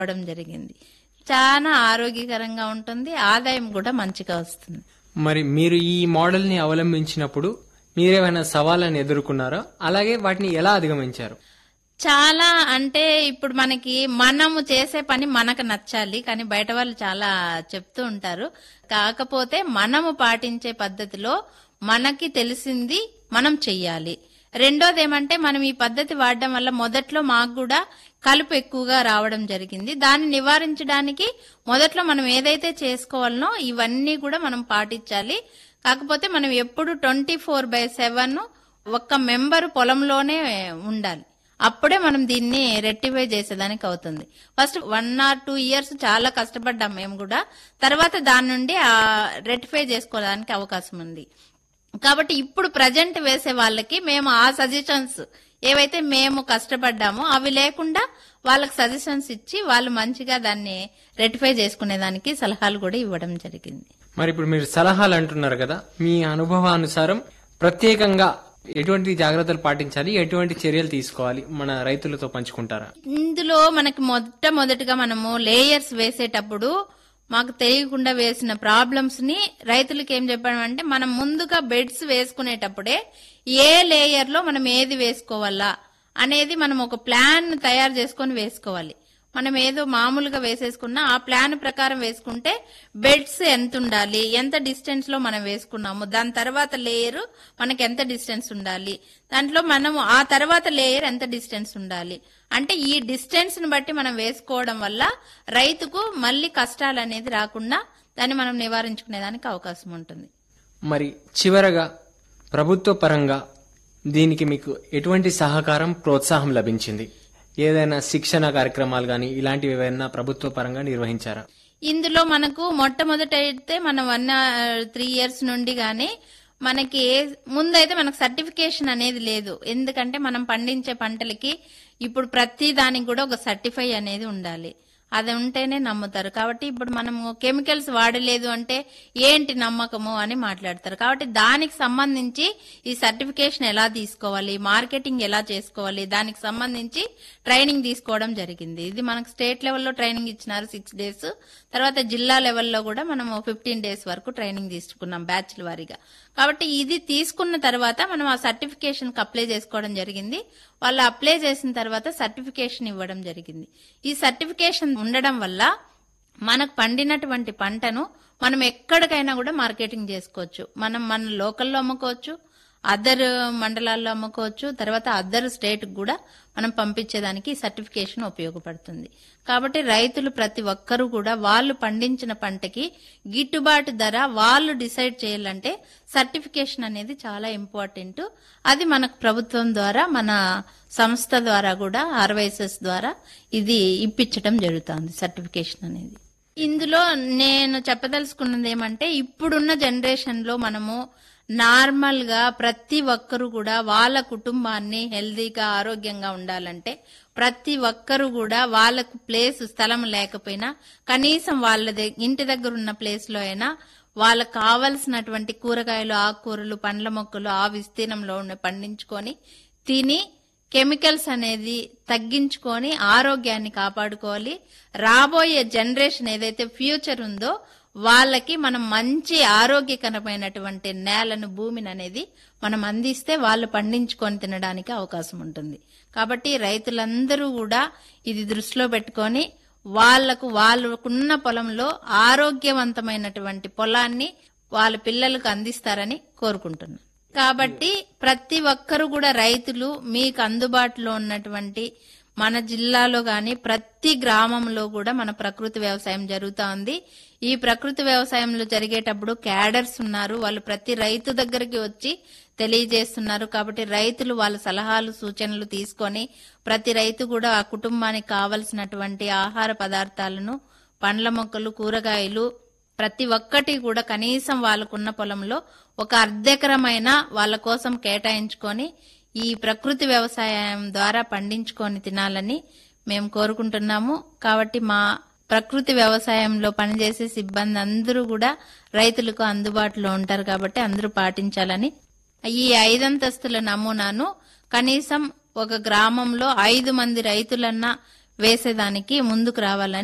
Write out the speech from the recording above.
ఇవ్వడం జరిగింది చాలా ఆరోగ్యకరంగా ఉంటుంది ఆదాయం కూడా మంచిగా వస్తుంది మరి మీరు ఈ మోడల్ ని అవలంబించినప్పుడు మీరేమైనా సవాళ్ళని ఎదుర్కొన్నారా అలాగే వాటిని ఎలా అధిగమించారు చాలా అంటే ఇప్పుడు మనకి మనము చేసే పని మనకు నచ్చాలి కానీ బయట వాళ్ళు చాలా చెప్తూ ఉంటారు కాకపోతే మనము పాటించే పద్ధతిలో మనకి తెలిసింది మనం చెయ్యాలి రెండోది ఏమంటే మనం ఈ పద్ధతి వాడడం వల్ల మొదట్లో మాకు కూడా కలుపు ఎక్కువగా రావడం జరిగింది దాన్ని నివారించడానికి మొదట్లో మనం ఏదైతే చేసుకోవాలనో ఇవన్నీ కూడా మనం పాటించాలి కాకపోతే మనం ఎప్పుడు ట్వంటీ ఫోర్ బై సెవెన్ ఒక్క మెంబర్ పొలంలోనే ఉండాలి అప్పుడే మనం దీన్ని రెక్టిఫై చేసేదానికి అవుతుంది first one or two years చాలా కష్టపడ్డాం మేము కూడా తర్వాత దాని నుండి రెక్టిఫై చేసుకోవడానికి అవకాశం ఉంది కాబట్టి ఇప్పుడు ప్రజెంట్ వేసే వాళ్ళకి మేము ఆ సజెషన్స్ ఏవైతే మేము కష్టపడ్డామో అవి లేకుండా వాళ్ళకి సజెషన్స్ ఇచ్చి వాళ్ళు మంచిగా దాన్ని రెక్టిఫై చేసుకునేదానికి సలహాలు కూడా ఇవ్వడం జరిగింది మరి ఇప్పుడు మీరు సలహాలు అంటున్నారు కదా మీ అనుభవానుసారం ప్రత్యేకంగా ఎటువంటి జాగ్రత్తలు పాటించాలి ఎటువంటి చర్యలు తీసుకోవాలి మన రైతులతో పంచుకుంటారా ఇందులో మనకి మొట్టమొదటిగా మనము లేయర్స్ వేసేటప్పుడు మాకు తెలియకుండా వేసిన ప్రాబ్లమ్స్ ని రైతులకు ఏం చెప్పామంటే మనం ముందుగా బెడ్స్ వేసుకునేటప్పుడే ఏ లేయర్ లో మనం ఏది వేసుకోవాలా అనేది మనం ఒక ప్లాన్ తయారు చేసుకొని వేసుకోవాలి మనం ఏదో మామూలుగా వేసేసుకున్నా ఆ ప్లాన్ ప్రకారం వేసుకుంటే బెడ్స్ ఎంత ఉండాలి ఎంత డిస్టెన్స్ లో మనం వేసుకున్నాము దాని తర్వాత లేయర్ మనకి ఎంత డిస్టెన్స్ ఉండాలి దాంట్లో మనం ఆ తర్వాత లేయర్ ఎంత డిస్టెన్స్ ఉండాలి అంటే ఈ డిస్టెన్స్ ని బట్టి మనం వేసుకోవడం వల్ల రైతుకు మళ్ళీ కష్టాలు అనేది రాకుండా దాన్ని మనం నివారించుకునేదానికి అవకాశం ఉంటుంది మరి చివరగా ప్రభుత్వ పరంగా దీనికి మీకు ఎటువంటి సహకారం ప్రోత్సాహం లభించింది ఏదైనా శిక్షణ కార్యక్రమాలు గాని ఇలాంటివి ఏవైనా ప్రభుత్వ పరంగా నిర్వహించారా ఇందులో మనకు మొట్టమొదట అయితే మన వన్ త్రీ ఇయర్స్ నుండి గానీ మనకి ముందైతే మనకు సర్టిఫికేషన్ అనేది లేదు ఎందుకంటే మనం పండించే పంటలకి ఇప్పుడు ప్రతి దానికి కూడా ఒక సర్టిఫై అనేది ఉండాలి అది ఉంటేనే నమ్ముతారు కాబట్టి ఇప్పుడు మనము కెమికల్స్ వాడలేదు అంటే ఏంటి నమ్మకము అని మాట్లాడతారు కాబట్టి దానికి సంబంధించి ఈ సర్టిఫికేషన్ ఎలా తీసుకోవాలి మార్కెటింగ్ ఎలా చేసుకోవాలి దానికి సంబంధించి ట్రైనింగ్ తీసుకోవడం జరిగింది ఇది మనకు స్టేట్ లెవెల్లో ట్రైనింగ్ ఇచ్చినారు సిక్స్ డేస్ తర్వాత జిల్లా లెవెల్లో కూడా మనము ఫిఫ్టీన్ డేస్ వరకు ట్రైనింగ్ తీసుకున్నాం బ్యాచ్ల వారీగా కాబట్టి ఇది తీసుకున్న తర్వాత మనం ఆ సర్టిఫికేషన్ కి అప్లై చేసుకోవడం జరిగింది వాళ్ళు అప్లై చేసిన తర్వాత సర్టిఫికేషన్ ఇవ్వడం జరిగింది ఈ సర్టిఫికేషన్ ఉండడం వల్ల మనకు పండినటువంటి పంటను మనం ఎక్కడికైనా కూడా మార్కెటింగ్ చేసుకోవచ్చు మనం మన లోకల్లో అమ్ముకోవచ్చు అదర్ మండలాల్లో అమ్ముకోవచ్చు తర్వాత అదర్ స్టేట్ కూడా మనం పంపించేదానికి ఈ సర్టిఫికేషన్ ఉపయోగపడుతుంది కాబట్టి రైతులు ప్రతి ఒక్కరూ కూడా వాళ్ళు పండించిన పంటకి గిట్టుబాటు ధర వాళ్ళు డిసైడ్ చేయాలంటే సర్టిఫికేషన్ అనేది చాలా ఇంపార్టెంట్ అది మనకు ప్రభుత్వం ద్వారా మన సంస్థ ద్వారా కూడా ఆర్వైసెస్ ద్వారా ఇది ఇప్పించడం జరుగుతుంది సర్టిఫికేషన్ అనేది ఇందులో నేను చెప్పదలుచుకున్నది ఏమంటే ఇప్పుడున్న జనరేషన్ లో మనము నార్మల్ గా ప్రతి ఒక్కరు కూడా వాళ్ళ కుటుంబాన్ని హెల్దీగా ఆరోగ్యంగా ఉండాలంటే ప్రతి ఒక్కరు కూడా వాళ్ళకు ప్లేస్ స్థలం లేకపోయినా కనీసం వాళ్ళ ద- ఇంటి దగ్గర ఉన్న ప్లేస్ లో అయినా వాళ్ళకు కావలసినటువంటి కూరగాయలు ఆకుకూరలు పండ్ల మొక్కలు ఆ విస్తీర్ణంలో ఉన్న పండించుకొని తిని కెమికల్స్ అనేది తగ్గించుకొని ఆరోగ్యాన్ని కాపాడుకోవాలి రాబోయే జనరేషన్ ఏదైతే ఫ్యూచర్ ఉందో వాళ్ళకి మనం మంచి ఆరోగ్యకరమైనటువంటి నేలను భూమిని అనేది మనం అందిస్తే వాళ్ళు పండించుకొని తినడానికి అవకాశం ఉంటుంది కాబట్టి రైతులందరూ కూడా ఇది దృష్టిలో పెట్టుకొని వాళ్లకు వాళ్ళకున్న పొలంలో ఆరోగ్యవంతమైనటువంటి పొలాన్ని వాళ్ళ పిల్లలకు అందిస్తారని కోరుకుంటున్నాను కాబట్టి ప్రతి ఒక్కరు కూడా రైతులు మీకు అందుబాటులో ఉన్నటువంటి మన జిల్లాలో గాని ప్రతి గ్రామంలో కూడా మన ప్రకృతి వ్యవసాయం జరుగుతా ఉంది ఈ ప్రకృతి వ్యవసాయంలో జరిగేటప్పుడు క్యాడర్స్ ఉన్నారు వాళ్ళు ప్రతి రైతు దగ్గరికి వచ్చి తెలియజేస్తున్నారు కాబట్టి రైతులు వాళ్ళ సలహాలు సూచనలు తీసుకొని ప్రతి రైతు కూడా ఆ కుటుంబానికి కావలసినటువంటి ఆహార పదార్థాలను పండ్ల మొక్కలు కూరగాయలు ప్రతి ఒక్కటి కూడా కనీసం వాళ్ళకున్న పొలంలో ఒక అర్ధెకరమైన వాళ్ళ కోసం కేటాయించుకొని ఈ ప్రకృతి వ్యవసాయం ద్వారా పండించుకొని తినాలని మేము కోరుకుంటున్నాము కాబట్టి మా ప్రకృతి వ్యవసాయంలో పనిచేసే సిబ్బంది అందరూ కూడా రైతులకు అందుబాటులో ఉంటారు కాబట్టి అందరూ పాటించాలని ఈ ఐదంతస్తుల నమూనాను కనీసం ఒక గ్రామంలో ఐదు మంది రైతులన్నా వేసేదానికి ముందుకు రావాలని